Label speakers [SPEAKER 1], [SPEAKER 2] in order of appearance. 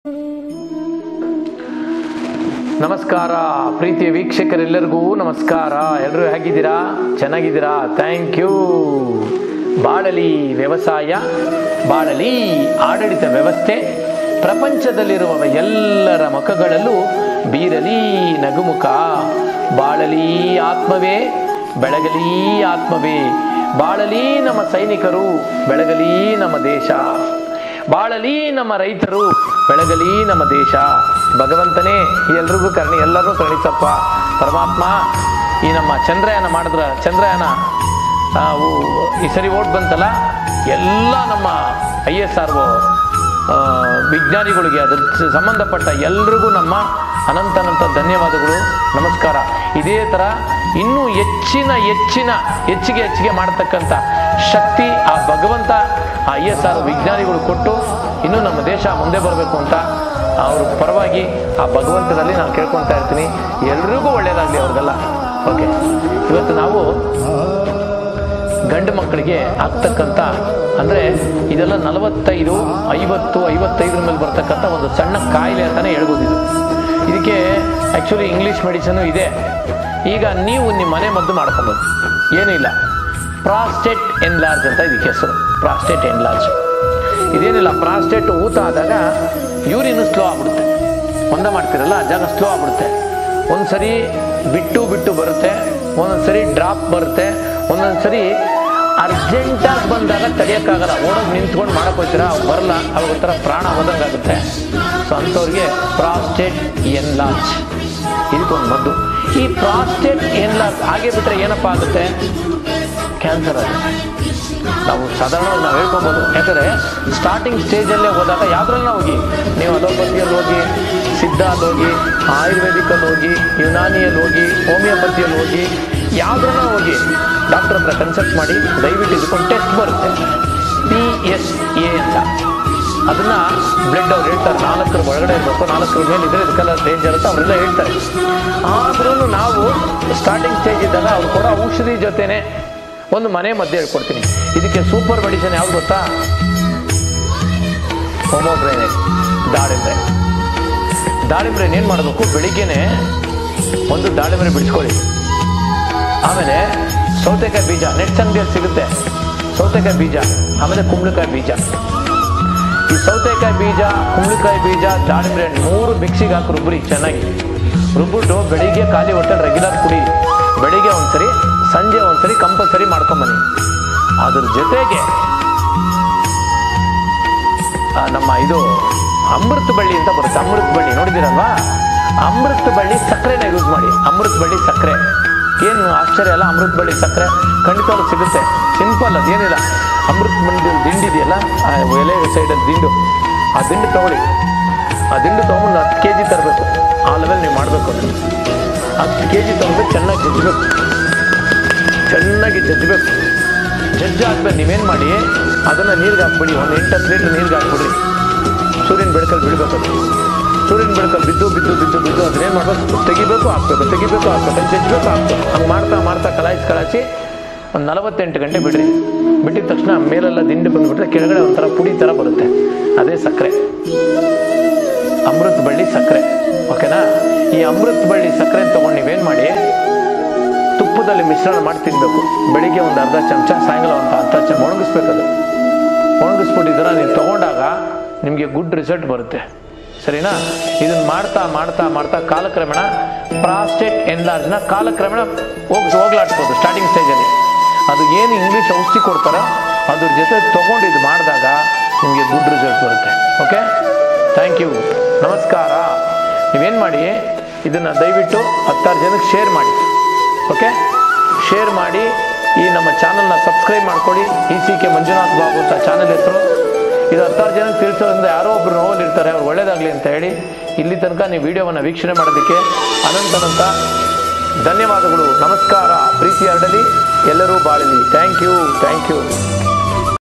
[SPEAKER 1] ನಮಸ್ಕಾರ ಪ್ರೀತಿಯ ವೀಕ್ಷಕರೆಲ್ಲರಿಗೂ ನಮಸ್ಕಾರ ಎಲ್ಲರೂ ಹೇಗಿದ್ದೀರಾ ಚೆನ್ನಾಗಿದ್ದೀರಾ ಥ್ಯಾಂಕ್ ಯು ಬಾಳಲಿ ವ್ಯವಸಾಯ ಬಾಳಲಿ ಆಡಳಿತ ವ್ಯವಸ್ಥೆ ಪ್ರಪಂಚದಲ್ಲಿರುವ ಎಲ್ಲರ ಮುಖಗಳಲ್ಲೂ ಬೀರಲಿ ನಗುಮುಖ ಬಾಳಲಿ ಆತ್ಮವೇ ಬೆಳಗಲಿ ಆತ್ಮವೇ ಬಾಳಲಿ ನಮ್ಮ ಸೈನಿಕರು ಬೆಳಗಲಿ ನಮ್ಮ ದೇಶ ಬಾಳಲಿ ನಮ್ಮ ರೈತರು ಬೆಳಗಲಿ ನಮ್ಮ ದೇಶ ಭಗವಂತನೇ ಎಲ್ರಿಗೂ ಕರ್ಣಿ ಎಲ್ಲರೂ ಕರುಣಿಸಪ್ಪ ಪರಮಾತ್ಮ ಈ ನಮ್ಮ ಚಂದ್ರಯಾನ ಮಾಡಿದ್ರ ಚಂದ್ರಯಾನ ಆ, ಉ- ಈ ಸರಿ ಓಟ್ ಬಂತಲ್ಲ ಎಲ್ಲ ನಮ್ಮ ಐ ಎಸ್ ಆರ್ ವಿಜ್ಞಾನಿಗಳಿಗೆ ಅದ್ರ ಸಂಬಂಧಪಟ್ಟ ಎಲ್ರಿಗೂ ನಮ್ಮ ಅನಂತನಂತ ಧನ್ಯವಾದಗಳು ನಮಸ್ಕಾರ ಇದೇ ಥರ ಇನ್ನೂ ಹೆಚ್ಚಿನ ಹೆಚ್ಚಿನ ಹೆಚ್ಚಿಗೆ ಹೆಚ್ಚಿಗೆ ಮಾಡತಕ್ಕಂಥ ಶಕ್ತಿ ಆ ಭಗವಂತ ಆ ಐ ಎಸ್ ಆರ್ ವಿಜ್ಞಾನಿಗಳು ಕೊಟ್ಟು ಇನ್ನೂ ನಮ್ಮ ದೇಶ ಮುಂದೆ ಬರಬೇಕು ಅಂತ ಅವ್ರ ಪರವಾಗಿ ಆ ಭಗವಂತನಲ್ಲಿ ನಾನು ಕೇಳ್ಕೊತಾ ಇರ್ತೀನಿ ಎಲ್ರಿಗೂ ಒಳ್ಳೆಯದಾಗಲಿ ಅವ್ರಿಗೆಲ್ಲ ಓಕೆ ಇವತ್ತು ನಾವು ಗಂಡು ಮಕ್ಕಳಿಗೆ ಆಗ್ತಕ್ಕಂಥ ಅಂದರೆ ಇದೆಲ್ಲ ನಲವತ್ತೈದು ಐವತ್ತು ಐವತ್ತೈದರ ಮೇಲೆ ಬರ್ತಕ್ಕಂಥ ಒಂದು ಸಣ್ಣ ಕಾಯಿಲೆ ಅಂತಲೇ ಹೇಳ್ಬೋದು ಇದು ಇದಕ್ಕೆ ಆ್ಯಕ್ಚುಲಿ ಇಂಗ್ಲೀಷ್ ಮೆಡಿಸನು ಇದೆ ಈಗ ನೀವು ನಿಮ್ಮ ಮನೆ ಮದ್ದು ಮಾಡ್ಕೊಬೋದು ಏನೂ ಇಲ್ಲ ಪ್ರಾಸ್ಟೇಟ್ ಎನ್ಲಾರ್ಜ್ ಅಂತ ಇದಕ್ಕೆ ಹೆಸರು ಪ್ರಾಸ್ಟೇಟ್ ಎನ್ಲಾರ್ಜ್ ಇದೇನಿಲ್ಲ ಪ್ರಾಸ್ಟೇಟ್ ಊತ ಆದಾಗ ಯೂರಿನು ಸ್ಲೋ ಆಗ್ಬಿಡುತ್ತೆ ಒಂದ ಮಾಡ್ತಿರಲ್ಲ ಆ ಜಾಗ ಸ್ಲೋ ಆಗ್ಬಿಡುತ್ತೆ ಒಂದು ಸರಿ ಬಿಟ್ಟು ಬಿಟ್ಟು ಬರುತ್ತೆ ಒಂದೊಂದು ಸರಿ ಡ್ರಾಪ್ ಬರುತ್ತೆ ಒಂದೊಂದು ಸರಿ ಅರ್ಜೆಂಟಾಗಿ ಬಂದಾಗ ತಡೆಯೋಕ್ಕಾಗಲ್ಲ ಓಡೋಗಿ ನಿಂತ್ಕೊಂಡು ಮಾಡಕ್ಕೆ ಹೋಗ್ತೀರಾ ಅವಾಗ ಬರಲ್ಲ ಅವಾಗ ಒಂಥರ ಪ್ರಾಣ ಹೋದಂಗೆ ಆಗುತ್ತೆ ಸೊ ಅಂಥವ್ರಿಗೆ ಪ್ರಾಸ್ಟೇಟ್ ಎನ್ಲಾರ್ಜ್ ಇದಕ್ಕೊಂದು ಮದ್ದು ಈ ಪ್ರಾಸ್ಟೇಟ್ ಎನ್ಲಾರ್ಜ್ ಹಾಗೆ ಬಿಟ್ಟರೆ ಏನಪ್ಪ ಆಗುತ್ತೆ ಕ್ಯಾನ್ಸರ್ ಆಗುತ್ತೆ ನಾವು ಸಾಧಾರಣವಾಗಿ ನಾವು ಹೇಳ್ಕೊಬೋದು ಯಾಕಂದರೆ ಸ್ಟಾರ್ಟಿಂಗ್ ಸ್ಟೇಜಲ್ಲೇ ಹೋದಾಗ ಯಾವ್ದ್ರಲ್ಲ ಹೋಗಿ ನೀವು ಅಲೋಪತಿಯಲ್ಲಿ ಹೋಗಿ ಸಿದ್ಧಾಲ್ಲಿ ಹೋಗಿ ಆಯುರ್ವೇದಿಕಲ್ಲಿ ಹೋಗಿ ಯುನಾನಿಯಲ್ಲಿ ಹೋಗಿ ಹೋಮಿಯೋಪತಿಯಲ್ಲಿ ಹೋಗಿ ಯಾವ್ದ್ರನ್ನ ಹೋಗಿ ಡಾಕ್ಟರ್ ಹತ್ರ ಕನ್ಸಲ್ಟ್ ಮಾಡಿ ದಯವಿಟ್ಟು ಇದಕ್ಕೊಂದು ಟೆಸ್ಟ್ ಬರುತ್ತೆ ಪಿ ಎಸ್ ಎ ಅಂತ ಅದನ್ನ ಬ್ಲಡ್ ಅವ್ರು ಹೇಳ್ತಾರೆ ನಾಲ್ಕರ ಒಳಗಡೆ ಇರಬೇಕು ನಾಲ್ಕರ ಮೇಲೆ ಇದ್ರೆ ಇದಕ್ಕೆಲ್ಲ ಡೇಂಜರ್ ಅಂತ ಅವರೆಲ್ಲ ಹೇಳ್ತಾರೆ ಆದ್ರೂ ನಾವು ಸ್ಟಾರ್ಟಿಂಗ್ ಸ್ಟೇಜ್ ಇದ್ದಾಗ ಅವ್ರು ಕೊಡೋ ಔಷಧಿ ಜೊತೆನೆ ಒಂದು ಮನೆ ಮಧ್ಯೆ ಹೇಳ್ಕೊಡ್ತೀನಿ ಇದಕ್ಕೆ ಸೂಪರ್ ಮೆಡಿಸಿನ್ ಯಾವ್ದು ಗೊತ್ತಾ ಹೋಮೋಗ್ರೈನೇಟ್ ದಾಳಿಂಬೆ ದಾಳಿಂಬ್ರೆ ಏನು ಮಾಡಬೇಕು ಬೆಳಿಗ್ಗೆನೆ ಒಂದು ದಾಳಿಂಬ್ರೆ ಬಿಡಿಸ್ಕೊಳ್ಳಿ ಆಮೇಲೆ ಸೌತೆಕಾಯಿ ಬೀಜ ನೆಟ್ಸ್ ಅಂಗಡಿಯಲ್ಲಿ ಸಿಗುತ್ತೆ ಸೌತೆಕಾಯಿ ಬೀಜ ಆಮೇಲೆ ಕುಂಬಳಕಾಯಿ ಬೀಜ ಈ ಸೌತೆಕಾಯಿ ಬೀಜ ಕುಂಬಳಕಾಯಿ ಬೀಜ ದಾಳಿಂಬ್ರೆ ಹಣ್ಣು ಮೂರು ಮಿಕ್ಸಿಗೆ ಹಾಕಿ ರುಬ್ರಿ ಚೆನ್ನಾಗಿ ರುಬ್ಬಿಟ್ಟು ಬೆಳಿಗ್ಗೆ ಖಾಲಿ ಹೊಟ್ಟೆಲಿ ರೆಗ್ಯುಲರ್ ಕುಡಿ ಬೆಳಿಗ್ಗೆ ಒಂದ್ಸರಿ ಸಂಜೆ ಒಂದ್ಸರಿ ಕಂಪಲ್ಸರಿ ಮಾಡ್ಕೊಂಬನ್ನಿ ಅದ್ರ ಜೊತೆಗೆ ಆ, ನಮ್ಮ ಇದು ಅಮೃತ ಬಳ್ಳಿ ಅಂತ ಬರುತ್ತೆ ಅಮೃತ ಬಳ್ಳಿ ನೋಡಿದ್ದೀರಲ್ವಾ ಅಮೃತ ಬಳ್ಳಿ ಸಕ್ಕರೆನ ಯೂಸ್ ಮಾಡಿ ಅಮೃತ ಬಳ್ಳಿ ಸಕ್ಕರೆ ಏನು ಆಶ್ಚರ್ಯ ಅಲ್ಲ ಅಮೃತ ಬಳ್ಳಿ ಸಕ್ಕರೆ ಖಂಡಿತವಾಗ್ಲೂ ಸಿಗುತ್ತೆ ಸಿಂಪಲ್ ಅದೇನಿಲ್ಲ ಅಮೃತ ಬಳ್ಳಿ ದಿಂಡು ಇದೆಯಲ್ಲ ಆ ಎಲೆ ಸೈಡಲ್ಲಿ ದಿಂಡು ಆ ದಿಂಡು ತಗೊಳ್ಳಿ ಆ ದಿಂಡು ತೊಗೊಂಡು ಹತ್ತು ಕೆ ಜಿ ತರಬೇಕು ಆ ಲೆವೆಲ್ ನೀವು ಮಾಡಬೇಕು ಅದನ್ನು ಹತ್ತು ಕೆ ಜಿ ತೊಗೊಂಡು ಚೆನ್ನಾಗಿ ಜಜ್ಬೇಕು ಚೆನ್ನಾಗಿ ಜಜ್ಬೇಕು ಜಜ್ಜಾದ್ಮೇಲೆ ನೀವೇನು ಮಾಡಿ ಅದನ್ನು ನೀರಿಗೆ ಹಾಕ್ಬಿಡಿ ಒಂದು ಎಂಟತ್ತು ಲೀಟ್ರ್ ನೀರಿಗೆ ಹಾಕ್ಬಿಡ್ರಿ ಸೂರ್ಯನ ಬೆಳಕಲ್ಲಿ ಬೀಳ್ಬೇಕು ಅದು ಸೂರ್ಯನ ಬೆಳಕಲ್ಲಿ ಬಿದ್ದು ಬಿದ್ದು ಬಿದ್ದು ಬಿದ್ದು ಅದನ್ನೇನು ಮಾಡಬೇಕು ತೆಗಿಬೇಕು ಹಾಕ್ಬೇಕು ತೆಗಿಬೇಕು ಹಾಕ್ಬೇಕು ಜಜ್ಬೇಕು ಹಾಕ್ಬೇಕು ಹಂಗೆ ಮಾಡ್ತಾ ಮಾಡ್ತಾ ಕಲಾಯಿಸಿ ಕಲಾಯಿಸಿ ಒಂದು ನಲವತ್ತೆಂಟು ಗಂಟೆ ಬಿಡ್ರಿ ಬಿಟ್ಟಿದ ತಕ್ಷಣ ಮೇಲೆಲ್ಲ ದಿಂಡು ಬಂದುಬಿಟ್ರೆ ಕೆಳಗಡೆ ಒಂಥರ ಪುಡಿ ಥರ ಬರುತ್ತೆ ಅದೇ ಸಕ್ಕರೆ ಅಮೃತ ಬಳ್ಳಿ ಸಕ್ಕರೆ ಓಕೆನಾ ಈ ಅಮೃತ ಬಳ್ಳಿ ಸಕ್ಕರೆ ತೊಗೊಂಡು ನೀವೇನು ಮಾಡಿ ತುಪ್ಪದಲ್ಲಿ ಮಿಶ್ರಣ ಮಾಡಿ ತಿನ್ನಬೇಕು ಬೆಳಿಗ್ಗೆ ಒಂದು ಅರ್ಧ ಚಮಚ ಸಾಯಂಕಾಲ ಒಂದು ಅರ್ಧ ಚಮಚ ಒಣಗಿಸ್ಬೇಕದು ಒಣಗಿಸ್ಬಿಟ್ಟಿದ್ರೆ ನೀವು ತೊಗೊಂಡಾಗ ನಿಮಗೆ ಗುಡ್ ರಿಸಲ್ಟ್ ಬರುತ್ತೆ ಸರಿನಾ ಇದನ್ನ ಮಾಡ್ತಾ ಮಾಡ್ತಾ ಮಾಡ್ತಾ ಕಾಲಕ್ರಮೇಣ ಪ್ರಾಸ್ಟೇಟ್ ಎನ್ಲಾರ್ಜ್ನ ಕಾಲಕ್ರಮೇಣ ಹೋಗಿ ಹೋಗ್ಲಾಡ್ಬೋದು ಸ್ಟಾರ್ಟಿಂಗ್ ಸ್ಟೇಜಲ್ಲಿ ಅದು ಏನು ಇಂಗ್ಲೀಷ್ ಔಷಧಿ ಕೊಡ್ತಾರೋ ಅದ್ರ ಜೊತೆ ತೊಗೊಂಡು ಇದು ಮಾಡಿದಾಗ ನಿಮಗೆ ಗುಡ್ ರಿಸಲ್ಟ್ ಬರುತ್ತೆ ಓಕೆ ಥ್ಯಾಂಕ್ ಯು ನಮಸ್ಕಾರ ನೀವೇನು ಮಾಡಿ ಇದನ್ನು ದಯವಿಟ್ಟು ಹತ್ತಾರು ಜನಕ್ಕೆ ಶೇರ್ ಮಾಡಿ ಓಕೆ ಶೇರ್ ಮಾಡಿ ಈ ನಮ್ಮ ಚಾನಲ್ನ ಸಬ್ಸ್ಕ್ರೈಬ್ ಮಾಡ್ಕೊಳ್ಳಿ E C K Manjunath Babu ಅಂತ ಚಾನಲ್ ಹೆಸರು ಇದು ಹತ್ತಾರು ಜನಕ್ಕೆ ತಿಳಿಸೋದ್ರಿಂದ ಯಾರೋ ಒಬ್ರು ನೋವಲ್ಲಿ ಇರ್ತಾರೆ ಅವ್ರು ಒಳ್ಳೇದಾಗಲಿ ಅಂತ ಹೇಳಿ ಇಲ್ಲಿ ತನಕ ನೀವು ವಿಡಿಯೋವನ್ನು ವೀಕ್ಷಣೆ ಮಾಡೋದಕ್ಕೆ ಅನಂತನಂತ ಧನ್ಯವಾದಗಳು ನಮಸ್ಕಾರ ಪ್ರೀತಿ ಹರಡಲಿ ಎಲ್ಲರೂ ಬಾಳಲಿ ಥ್ಯಾಂಕ್ ಯು ಥ್ಯಾಂಕ್ ಯು